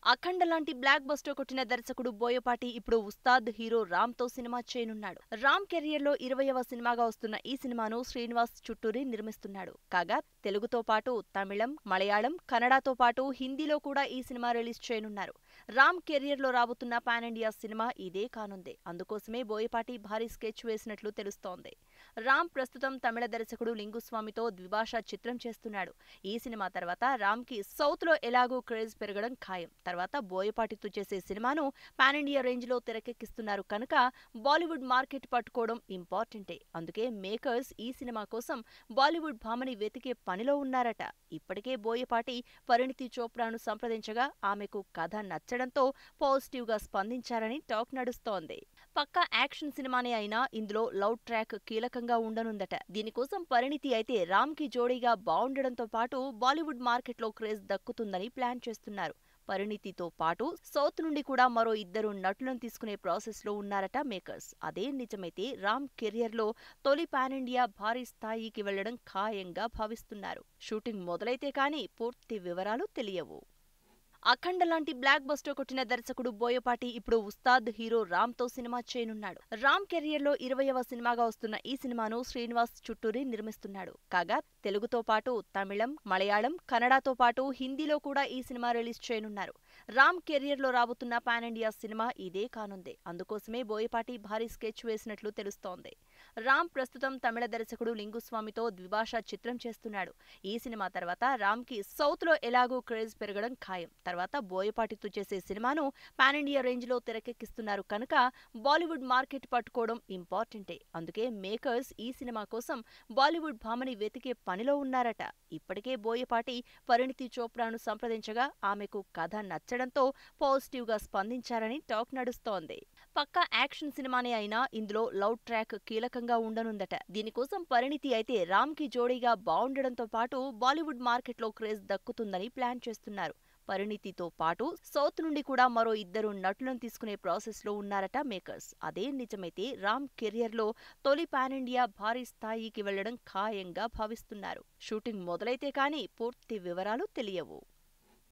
అఖండ లాంటి block buster కొట్టిన దర్శకుడు బోయపాటి ఇప్పుడు ఉస్తాద్ హీరో రామ్ తో సినిమా చేయనున్నాడు రామ్ కెరియర్ లో ఇరవయవ సినిమాగా వస్తున్న ఈ సినిమాను శ్రీనివాస్ చుట్టూరి నిర్మిస్తున్నాడు కాగా తెలుగుతో పాటు తమిళం మలయాళం కన్నడతో పాటు హిందీలో కూడా ఈ సినిమా రిలీజ్ చేయనున్నారు రామ్ కెరియర్ లో రాబోతున్న పాన్ ఇండియా సినిమా ఇదే కానుంది అందుకోసమే బోయపాటి భారీ స్కెచ్ వేసినట్లు తెలుస్తోంది రామ్ ప్రస్తుతం తమిళ దర్శకుడు లింగుస్వామితో ద్విభాషా చిత్రం చేస్తున్నాడు ఈ సినిమా తర్వాత రామ్ కి సౌత్ లో ఎలాగూ క్రేజ్ పెరగడం ఖాయం తర్వాత బోయపాటితో చేసే సినిమాను పాన్ ఇండియా రేంజ్ లో తెరకెక్కిస్తున్నారు కనుక బాలీవుడ్ మార్కెట్ పట్టుకోవడం ఇంపార్టెంటే అందుకే మేకర్స్ ఈ సినిమా కోసం బాలీవుడ్ భామని వెతికే పనిలో ఉన్నారట ఇప్పటికే బోయపాటి పరిణితి చోప్రాను సంప్రదించగా ఆమెకు కథ నచ్చడంతో పాజిటివ్ గా స్పందించారని టాక్ నడుస్తోంది పక్కా యాక్షన్ సినిమానే అయినా ఇందులో లవ్ ట్రాక్ కీలకంగా ఉండనుందట దీనికోసం పరిణితి అయితే రామ్ కి జోడీగా బావుండడంతో పాటు బాలీవుడ్ మార్కెట్లో క్రేజ్ దక్కుతుందని ప్లాన్ చేస్తున్నారు పరిణితితో పాటు సౌత్ నుండి కూడా మరో ఇద్దరు నటులను తీసుకునే ప్రాసెస్ లో ఉన్నారట మేకర్స్ అదే నిజమైతే రామ్ కెరియర్ లో తొలి పాన్ ఇండియా భారీ స్థాయికి వెళ్లడం ఖాయంగా భావిస్తున్నారు షూటింగ్ మొదలైతే కానీ పూర్తి వివరాలు తెలియవు అఖండ లాంటి బ్లాక్ బస్టర్ కొట్టిన దర్శకుడు బోయపాటి ఇప్పుడు ఉస్తాద్ హీరో రామ్ తో సినిమా చేయనున్నాడు రామ్ కెరియర్ లో ఇరవయవ సినిమాగా వస్తున్న ఈ సినిమాను శ్రీనివాస్ చుట్టూరి నిర్మిస్తున్నాడు కాగా తెలుగుతో పాటు తమిళం మలయాళం కన్నడతో పాటు హిందీలో కూడా ఈ సినిమా రిలీజ్ చేయనున్నారు రామ్ కెరియర్ లో రాబోతున్న పాన్ ఇండియా సినిమా ఇదే కానుంది అందుకోసమే బోయపాటి భారీ స్కెచ్ వేసినట్లు తెలుస్తోంది రామ్ ప్రస్తుతం తమిళ దర్శకుడు లింగుస్వామితో ద్విభాషా చిత్రం చేస్తున్నాడు ఈ సినిమా తర్వాత రామ్ కి సౌత్ లో ఎలాగూ క్రేజ్ పెరగడం ఖాయం తర్వాత బోయపాటితో చేసే సినిమాను పాన్ ఇండియా రేంజ్ లో తెరకెక్కిస్తున్నారు కనుక బాలీవుడ్ మార్కెట్ పట్టుకోవడం ఇంపార్టెంటే అందుకే మేకర్స్ ఈ సినిమా కోసం బాలీవుడ్ భామని వెతికే పనిలో ఉన్నారట ఇప్పటికే బోయపాటి పరిణితి చోప్రాను సంప్రదించగా ఆమెకు కథ నచ్చడంతో పాజిటివ్ గా స్పందించారని టాక్ నడుస్తోంది పక్కా యాక్షన్ సినిమానే అయినా ఇందులో లవ్ ట్రాక్ కీలకంగా ఉండనుందట దీనికోసం పరిణితి అయితే రామ్ కి జోడీగా బావుండడంతో పాటు బాలీవుడ్ మార్కెట్లో క్రేజ్ దక్కుతుందని ప్లాన్ చేస్తున్నారు పరిణితితో పాటు సౌత్ నుండి కూడా మరో ఇద్దరు నటులను తీసుకునే ప్రాసెస్ లో ఉన్నారట మేకర్స్ అదే నిజమైతే రామ్ కెరియర్ లో తొలి పాన్ ఇండియా భారీ స్థాయికి వెళ్లడం ఖాయంగా భావిస్తున్నారు షూటింగ్ మొదలైతే కానీ పూర్తి వివరాలు తెలియవు